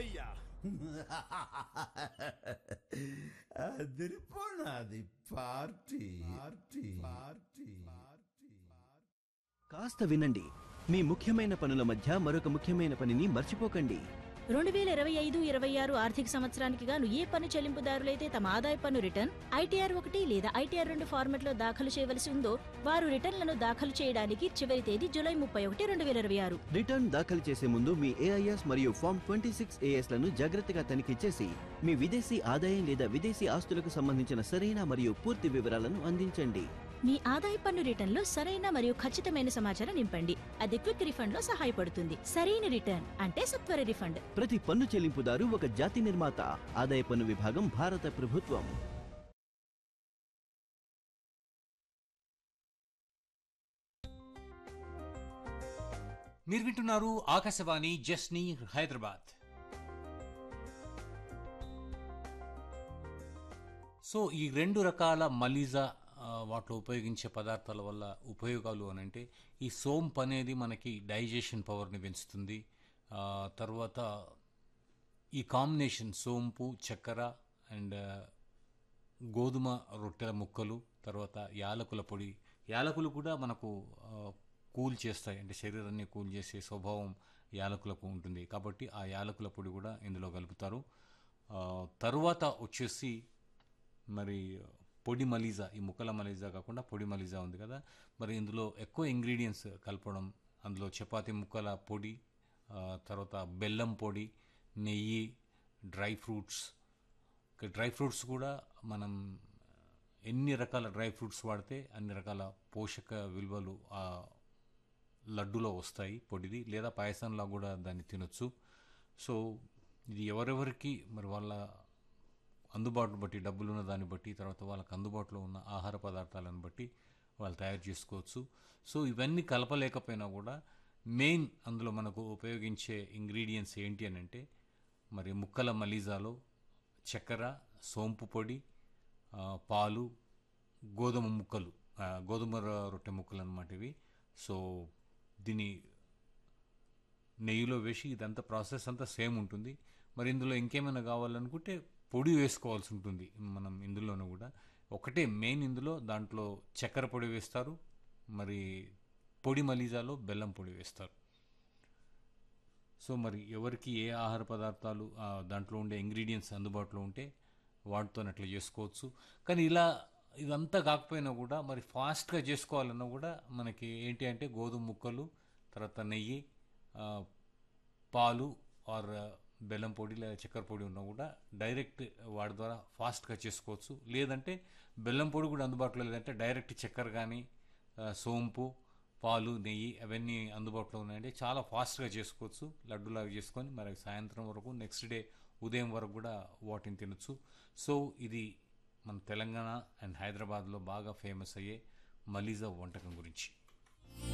భయ్యా అదిరిపోనాది party party party కాస్త వినండి మీ ముఖ్యమైన పనుల మధ్య మరొక ముఖ్యమైన పనిని మర్చిపోకండి రెండు వేల ఇరవై ఐదు ఇరవై ఆరు ఆర్థిక సంవత్సరానికి గాను ఏ పన్ను చెల్లింపుదారులైతే తమ ఆదాయ పన్ను రిటర్న్ ఐటీఆర్ ఒకటి లేదా ఐటీఆర్ రెండు ఫార్మెట్లో దాఖలు చేయవలసి ఉందో వారు రిటర్న్లను దాఖలు చేయడానికి చివరి తేదీ జూలై ముప్పై ఒకటి రెండు వేల ఇరవై ఆరు రిటర్న్ దాఖలు చేసే ముందు మీ ఏఐఎస్ మరియు ఫామ్ ట్వంటీ సిక్స్ లను జాగ్రత్తగా తనిఖీ చేసి మీ విదేశీ ఆదాయం లేదా విదేశీ ఆస్తులకు సంబంధించిన సరైన మరియు పూర్తి వివరాలను అందించండి మీ ఆదాయ పన్ను రిటర్న్లో సరైన మరియు ఖచ్చితమైన సమాచారం నింపండి అది క్విక్ రిఫండ్ లో సహాయపడుతుంది సరైన రిటర్న్ అంటే సత్వర రిఫండ్ ప్రతి పన్ను చెల్లింపుదారు ఒక జాతి నిర్మాత ఆదాయ పన్ను విభాగం భారత ప్రభుత్వం మీరు వింటున్నారు ఆకాశవాణి జస్నీ హైదరాబాద్ సో ఈ రెండు రకాల మలీజా ఆ, వాటిలో ఉపయోగించే పదార్థాల వల్ల ఉపయోగాలు అని అంటే ఈ సోంపు అనేది మనకి డైజెషన్ పవర్ని పెంచుతుంది ఆ, తర్వాత ఈ కాంబినేషన్ సోంపు చక్కెర అండ్ గోధుమ రొట్టెల ముక్కలు తర్వాత యాలకుల పొడి యాలకులు కూడా మనకు ఆ, కూల్ చేస్తాయి అంటే శరీరాన్ని కూల్ చేసే స్వభావం యాలకులకు ఉంటుంది కాబట్టి ఆ యాలకుల పొడి కూడా ఇందులో కలుపుతారు ఆ, తరువాత వచ్చేసి మరి పొడి మలీజా ఈ ముక్కల మలీజా కాకుండా పొడి మలీజా ఉంది కదా మరి ఇందులో ఎక్కువ ఇంగ్రీడియంట్స్ కలపడం అందులో చపాతీ ముక్కల పొడి ఆ, తర్వాత బెల్లం పొడి నెయ్యి డ్రై ఫ్రూట్స్ ఇక డ్రై ఫ్రూట్స్ కూడా మనం ఎన్ని రకాల డ్రై ఫ్రూట్స్ వాడితే అన్ని రకాల పోషక విలువలు ఆ లడ్డులో వస్తాయి పొడిది లేదా పాయసంలా కూడా దాన్ని తినొచ్చు సో ఇది ఎవరెవరికి మరి వాళ్ళ అందుబాటును బట్టి డబ్బులు ఉన్న దాన్ని బట్టి తర్వాత వాళ్ళకి అందుబాటులో ఉన్న ఆహార పదార్థాలను బట్టి వాళ్ళు తయారు చేసుకోవచ్చు సో ఇవన్నీ కలపలేకపోయినా కూడా మెయిన్ అందులో మనకు ఉపయోగించే ఇంగ్రీడియంట్స్ ఏంటి అని అంటే మరి ముక్కల మలీజాలో చక్కెర సోంపు పొడి ఆ, పాలు గోధుమ ముక్కలు ఆ, గోధుమ రొ- రొట్టె ముక్కలు అన్నమాట ఇవి సో దీని నెయ్యిలో వేసి ఇదంతా ప్రాసెస్ అంతా సేమ్ ఉంటుంది మరి ఇందులో ఇంకేమైనా కావాలనుకుంటే పొడి వేసుకోవాల్సి ఉంటుంది మనం ఇందులోనూ కూడా ఒకటే మెయిన్ ఇందులో దాంట్లో చక్కెర పొడి వేస్తారు మరి పొడి మలీజాలో బెల్లం పొడి వేస్తారు సో మరి ఎవరికి ఏ ఆహార పదార్థాలు ఆ, దాంట్లో ఉండే ఇంగ్రీడియంట్స్ అందుబాటులో ఉంటే వాటితో అట్లా చేసుకోవచ్చు కానీ ఇలా ఇదంతా కాకపోయినా కూడా మరి ఫాస్ట్గా చేసుకోవాలన్నా కూడా మనకి ఏంటి అంటే గోధుమ ముక్కలు తర్వాత నెయ్యి ఆ, పాలు ఆర్ బెల్లం పొడి లేదా చక్కెర పొడి ఉన్నా కూడా డైరెక్ట్ వాటి ద్వారా ఫాస్ట్గా చేసుకోవచ్చు లేదంటే బెల్లం పొడి కూడా అందుబాటులో లేదంటే డైరెక్ట్ చక్కెర కానీ ఆ, సోంపు పాలు నెయ్యి అవన్నీ అందుబాటులో ఉన్నాయంటే చాలా ఫాస్ట్గా చేసుకోవచ్చు లడ్డులాగా చేసుకొని మరి సాయంత్రం వరకు నెక్స్ట్ డే ఉదయం వరకు కూడా వాటిని తినొచ్చు సో ఇది మన తెలంగాణ అండ్ హైదరాబాద్లో బాగా ఫేమస్ అయ్యే మలీజా వంటకం గురించి